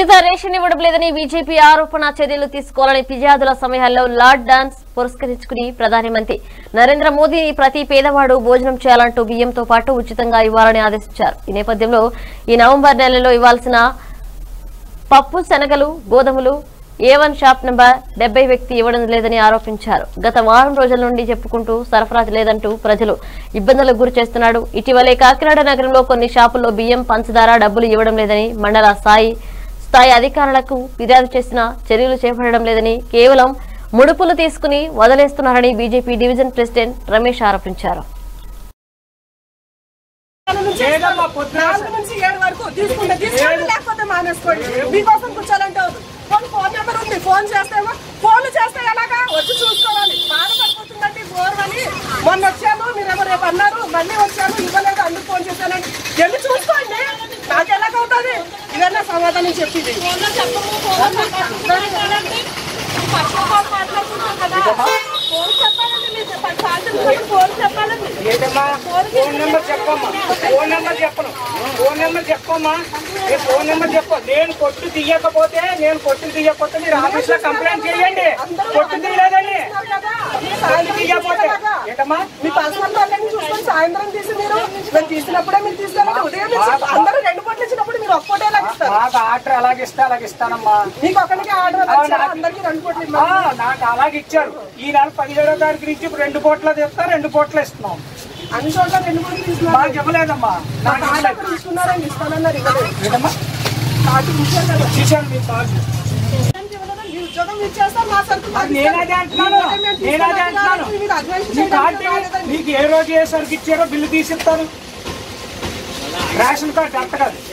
ఉచిత రేషన్ ఇవ్వడం లేదని బీజేపీ ఆరోపణ చర్యలు తీసుకోవాలని ఫిర్యాదుల సమయాల్లో లార్డ్ డాన్స్ పురస్కరించుకుని ప్రధానమంత్రి నరేంద్ర మోదీని ప్రతి పేదవాడు భోజనం చేయాలంటూ బియ్యంతో పాటు ఉచితంగా ఇవ్వాలని ఆదేశించారు ఈ నేపథ్యంలో ఈ నవంబర్ నెలలో ఇవ్వాల్సిన పప్పు శనగలు గోధుమలు ఏ వన్ షాప్ నంబర్ డెబ్బై వ్యక్తి ఇవ్వడం లేదని ఆరోపించారు గత వారం రోజుల నుండి చెప్పుకుంటూ సరఫరా లేదంటూ ప్రజలు ఇబ్బందులకు గురి చేస్తున్నాడు ఇటీవలే కాకినాడ నగరంలో కొన్ని షాపుల్లో బియ్యం పంచదార డబ్బులు ఇవ్వడం లేదని మండల స్థాయి స్థాయి అధికారులకు ఫిర్యాదు చేసినా చర్యలు చేపట్టడం లేదని కేవలం ముడుపులు తీసుకుని వదిలేస్తున్నారని బీజేపీ డివిజన్ ప్రెసిడెంట్ రమేష్ ఆరోపించారు లేదమ్మా, పొద్దున నాలుగు నుంచి ఏడు వరకు తీసుకుంటే తీసుకోండి లేకపోతే మానేసుకోండి మీకోసం కూర్చోాలంటే అవును ఫోన్ ఫోన్ నెంబర్ ఉంది ఫోన్ చేస్తేమో ఫోన్లు చేస్తే ఎలాగా వచ్చి చూసుకోవాలి బాధపడిపోతుందండి బోర్ అని మొన్న వచ్చాను మీరేమో రేపు అన్నారు మళ్ళీ వచ్చాను ఇవ్వలేదు అందుకు ఫోన్ చేశానండి వెళ్ళి చూసుకోండి నాకు ఎలాగవుతుంది ఇదన్నా సమాధానం చెప్పింది ఏంటమ్మా ఫోన్ నెంబర్ చెప్పమ్మా ఫోన్ నెంబర్ చెప్పను ఫోన్ నెంబర్ చెప్పమ్మా ఏ ఫోన్ నెంబర్ చెప్పు నేను కొట్టు తీయకపోతే నేను కొట్టు తీయకపోతే మీరు ఆఫీస్ లో కంప్లైంట్ చేయండి కొట్టు తీయలేదండి కొట్టు తీయకపోతే ఏంటమ్మా మీ పర్సనల్ వాళ్ళని చూసుకొని సాయంత్రం తీసి మీరు మేము తీసినప్పుడే మీరు తీసుకోవాలి ఉదయం నుంచి అందరూ రెండు పూటలు ఇచ్చినప్పుడు మీరు ఒక్క పూటే ఎలా ఇస్తారు మాకు ఆర్డర్ అలాగే ఇస్తా అలాగే ఇస్తానమ్మా మీకు ఒకరికి ఆర్డర్ వచ్చారు అందరికి రెండు పూటలు ఆ, ఇవ్వాలి నాకు అలాగే ఇచ్చారు ఈ నెల పదిహేడో తారీఖు నుంచి ఇప్పుడు రెండు పూట్ల తెస్తా రెండు పూట్ల ఇస్తున్నాం అన్ని చోట్ల రెండు పూటలు తీసుకున్నారు మాకు ఇవ్వలేదమ్మా నాకు కార్డు ఇవ్వలేదు అప్పుడు తీసుకున్నారని ఇస్తానన్నారు ఇవ్వలేదు ఏంటమ్మా కార్డు ఇచ్చారు కదా చూశాను మీ కాల్ ఈ ఉద్యోగం ఇచ్చేస్తాం మా సరుకు మాకు అది నేనదే అంటున్నాను. ఈ ఉద్యోగం మేము నేనదే తీసుకున్నాం అంటున్నాను. కాబట్టి మీకు అడ్వాన్స్ మీ చేయడానికి కార్డు రాలేదండి. మీకు ఏ రోజు ఏ సరికి ఇచ్చారో బిల్లు తీసిస్తాను రేషన్ కార్డు అంత కాదు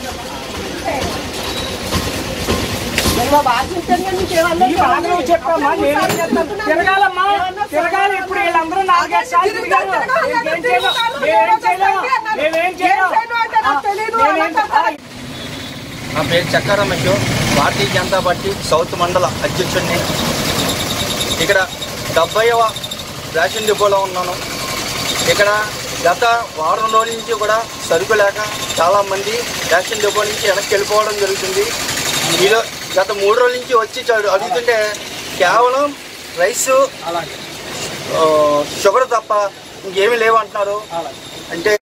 మరి మా బాధ చెప్పాను కానీ మీకు ఏమన్నా ఈ బాధ నువ్వు చెప్పమ్మా నేను తిరగాలమ్మా తిరగాలి ఇప్పుడు వీళ్ళందరూ నాలుగైదు సార్లు తిరిగారు మేమేం చేయలేం మేమేం చేయలేము మేమేం చేయలేం మేమేం ఆ, నా పేరు చక్కా రమేష్ భారతీయ జనతా పార్టీ సౌత్ మండల అధ్యక్షుడిని ఇక్కడ డెబ్బైవ రేషన్ డిపోలో ఉన్నాను ఇక్కడ గత వారం రోజుల నుంచి కూడా సరుకు లేక చాలామంది రేషన్ డిపో నుంచి వెనక్కి వెళ్ళిపోవడం జరుగుతుంది ఈలో గత మూడు రోజుల నుంచి వచ్చి చ- అడుగుతుంటే కేవలం రైస్ అలాగే ఆ, షుగర్ తప్ప ఇంకేమీ లేవంటున్నారు అలాగే అంటే